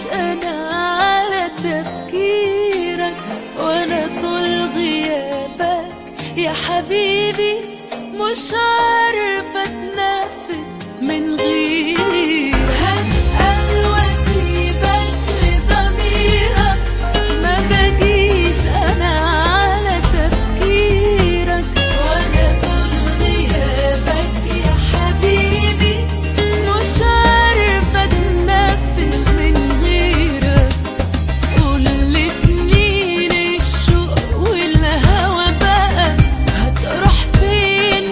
انا على تفكيرك وانا طول غيابك يا حبيبي مش عارفة اتنفس من غيرك هسأل واسيبك لضميرك ما بجيش انا على تفكيرك وانا طول غيابك يا حبيبي مش عارفة اتنفس من غيرك كل سنين الشوق والهوى بقى هتروح فين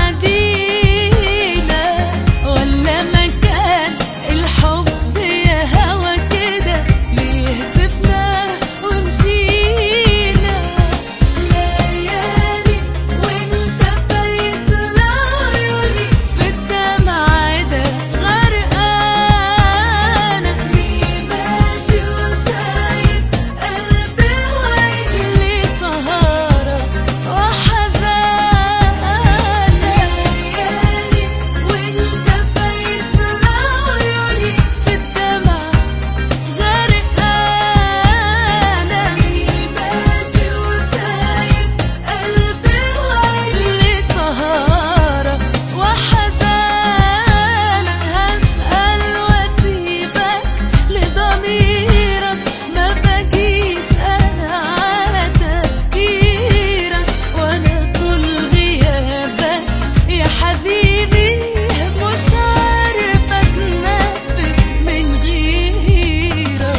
بعدينا ولا مكان الحب يا هوى كده ليه سبنا ومشينا ليالي وانت بايت لعيوني في الدمع ده غرقانة مين ماشي وسايب قلبي وعيني سهارة وحزانة ليالي وانت بايت لعيوني في الدمع غرقانة مين ماشي وسايب قلبي وعيني سهارة وحزانة هسأل واسيبك لضميرك ما بجيش أنا على تفكيرك وأنا طول غيابك يا حبيبي مش عارفة أتنفس من غيرك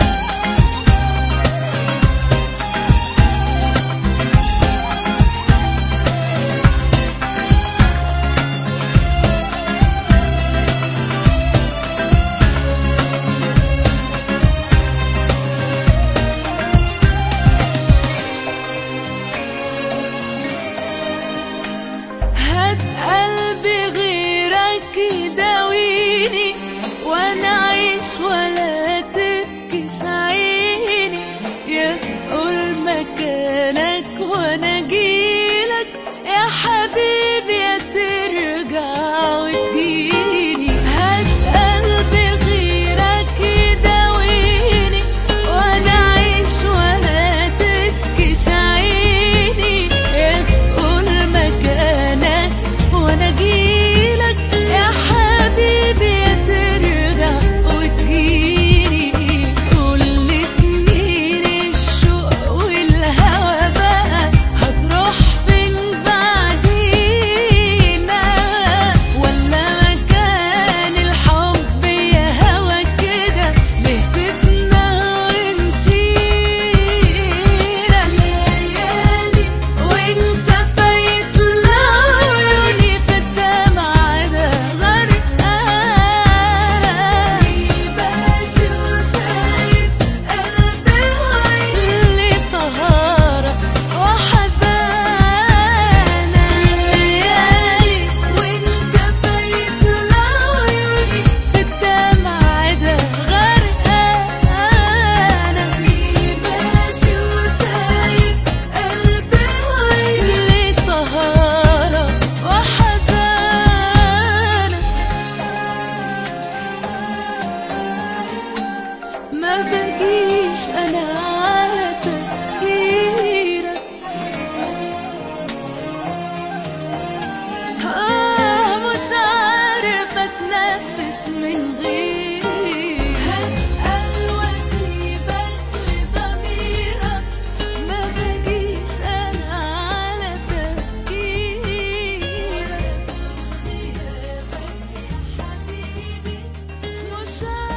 هات قلبي غيرك يداويني وانا اعيش ولا تبكيش عيني يا تقول مكانك وانا اجيلك يا حبيبي يا ترجع وتجيني هات قلبي غيرك يداويني وانا اعيش ولا تبكيش عيني يا تقول مكانك وانا اجيلك يا حبيبي يا ترجع وتجيني كل سنين الشوق والهوى بقى هتروح فين بعدينا ولا مكان الحب يا هوى كده ليه سيبنا ومشينا ليالي وانت فايت لعيوني في الدمع ده غرقانة ماشي وسايب قلبي وعيني سهارة وحزانة ليالي وانت فايت لعيوني في الدمع ده غرقانة ماشي وسايب قلبي وعيني سهارة وحزانة ما بجيش انا على تفكيرك آه مش عارفة اتنفس من غيرك هسأل واسيبك لضميرك ما بجيش انا على تفكيرك غيابك يا حبيبي مش عارفة